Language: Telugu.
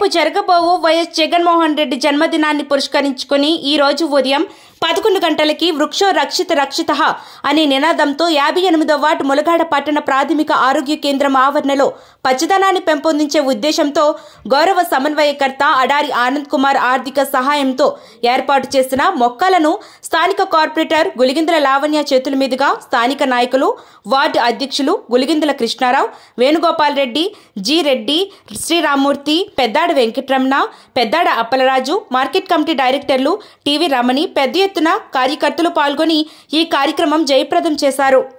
జరగబోవు వైఎస్ జగన్మోహన్ రెడ్డి జన్మదినాన్ని పురస్కరించుకుని ఈ రోజు ఉదయం పదకొండు గంటలకి వృక్షో రక్షిత రక్షిత అనే నినాదంతో యాభై ఎనిమిదో వార్డు ములగాడ పట్టణ ప్రాథమిక ఆరోగ్య కేంద్రం ఆవరణలో పచ్చదనాన్ని పెంపొందించే ఉద్దేశంతో గౌరవ సమన్వయకర్త అడారి ఆనంద్ కుమార్ ఆర్థిక సహాయంతో ఏర్పాటు చేసిన మొక్కలను స్థానిక కార్పొరేటర్ గులిగిందల లావణ్య చేతుల మీదుగా స్థానిక నాయకులు వార్డు అధ్యక్షులు Guligindala Krishnarao Venugopal Reddy G Reddy Sriramamurthy Peddada Venkataramana Peddada Appalaraju market committee డైరెక్టర్లు టీవీ రమణి పెద్ద ఎత్తున కార్యకర్తలు పాల్గొని ఈ కార్యక్రమం జయప్రదం చేశారు